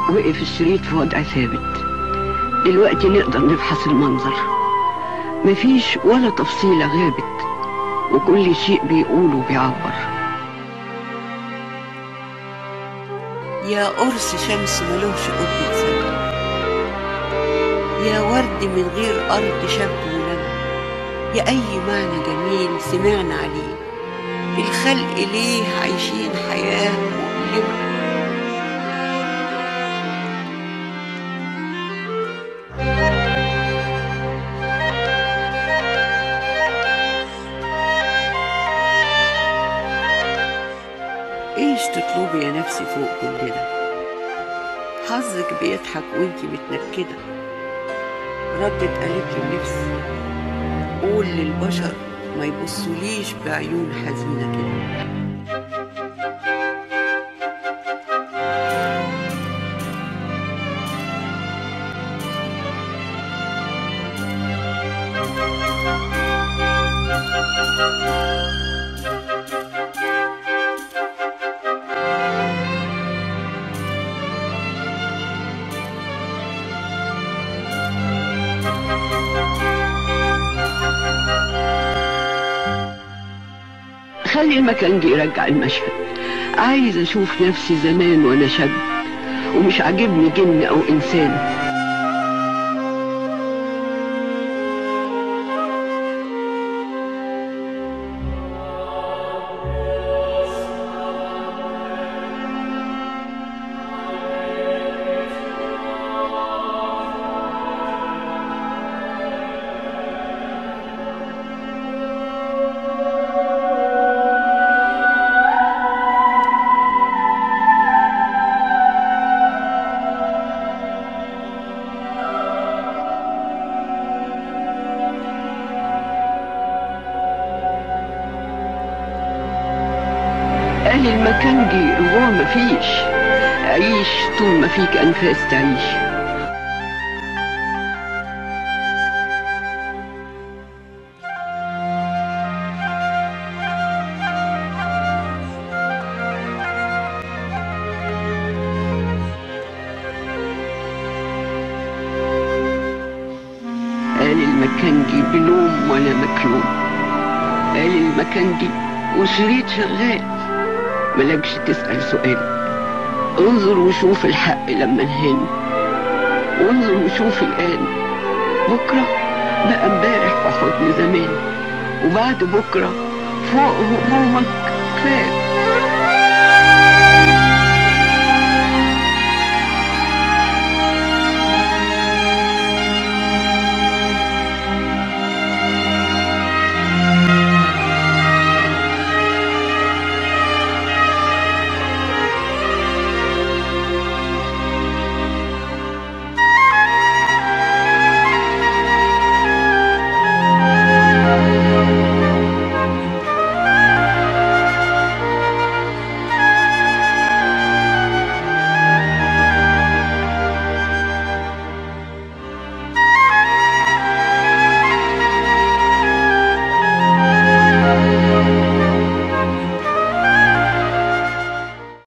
وقف الشريط في وضع ثابت دلوقتي نقدر نفحص المنظر مفيش ولا تفصيلة غابت وكل شيء بيقول وبيعبر يا قرص شمس ملوش قبة سما يا ورد من غير أرض شاب ولما يا أي معنى جميل سمعنا عليه الخلق ليه عايشين حياة مؤلمة ايش تطلبي يا نفسي فوق كل ده حظك بيضحك وانتي متنكدة ردت قالت لي نفسي قول للبشر ما يبصوليش بعيون حزينة كده خلي المكان يرجع المشهد عايز اشوف نفسي زمان وانا شاب ومش عاجبني جن او انسان قال المكان جي رجوع مفيش عيش طول ما فيك انفاس تعيش قال المكان جي بلوم ولا مكلوم قال المكان جي وشريط شغال ملكش تسأل سؤال انظر وشوف الحق لما انهان وانظر وشوف الآن بكرة بقى امبارح في حضن زمان وبعد بكرة فوق همومك فات